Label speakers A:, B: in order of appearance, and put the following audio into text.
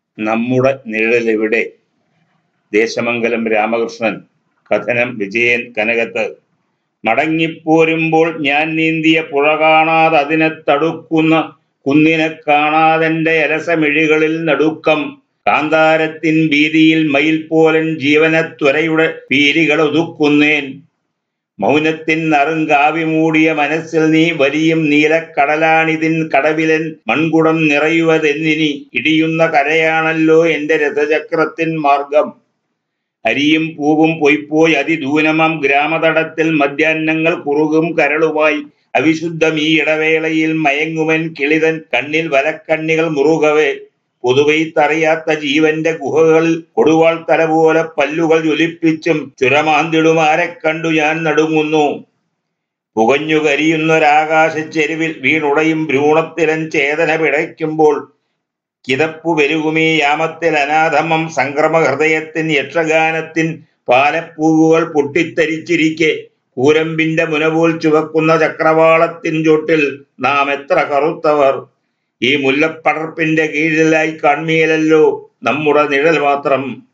A: നമ്മുടെ നിഴലെവിടെ ദേശമംഗലം രാമകൃഷ്ണൻ കഥനം വിജയൻ കനകത്ത് മടങ്ങിപ്പോരുമ്പോൾ ഞാൻ നീന്തിയ പുഴ കാണാതെ അതിനെ തടുക്കുന്ന കുന്നിനെ കാണാതെന്റെ അലസമിഴികളിൽ നടുക്കം കാന്താരത്തിൻ വീതിയിൽ മയിൽ പോലൻ ജീവനത്വരയുടെ പീലികൾ ഒതുക്കുന്നേൻ മൗനത്തിൻ നറുങ്കാവി മൂടിയ മനസ്സിൽ നീ വലിയും നീലക്കടലാണിതിൻ കടവിലൻ മൺകുടം നിറയുവതെന്നിനി ഇടിയുന്ന കരയാണല്ലോ എന്റെ രഥചക്രത്തിൻ മാർഗം അരിയും പൂവും പൊയ്പോയി അതിദൂനമാം ഗ്രാമതടത്തിൽ മധ്യാഹ്നങ്ങൾ കുറുകും കരളുമായി അവിശുദ്ധം ഈ ഇടവേളയിൽ മയങ്ങുവൻ കിളിതൻ കണ്ണിൽ വലക്കണ്ണികൾ മുറുകവേ പൊതുവെയ്ത്തറിയാത്ത ജീവന്റെ ഗുഹകളിൽ കൊടുവാൾ തല പോലെ പല്ലുകൾ ജ്വലിപ്പിച്ചും ചുരമാന്തിടുമാരെ കണ്ടു ഞാൻ നടുങ്ങുന്നു പുകഞ്ഞു കരിയുന്നൊരാകാശച്ചെരുവിൽ വീണുടയും ഭ്രൂണത്തിലൻ ചേതന പിടയ്ക്കുമ്പോൾ കിതപ്പു പെരുകുമീ യാമത്തിൽ അനാഥമം സംക്രമ ഹൃദയത്തിൻ യക്ഷഗാനത്തിൻ പാലപ്പൂവുകൾ പൊട്ടിത്തരിച്ചിരിക്കെ കൂരമ്പിന്റെ മുനപോൽ ചുവക്കുന്ന ചക്രവാളത്തിൻ ചുട്ടിൽ നാം എത്ര കറുത്തവർ ഈ മുല്ലപ്പടർപ്പിന്റെ കീഴിലായി കാൺമീലല്ലോ നമ്മുടെ നിഴൽ മാത്രം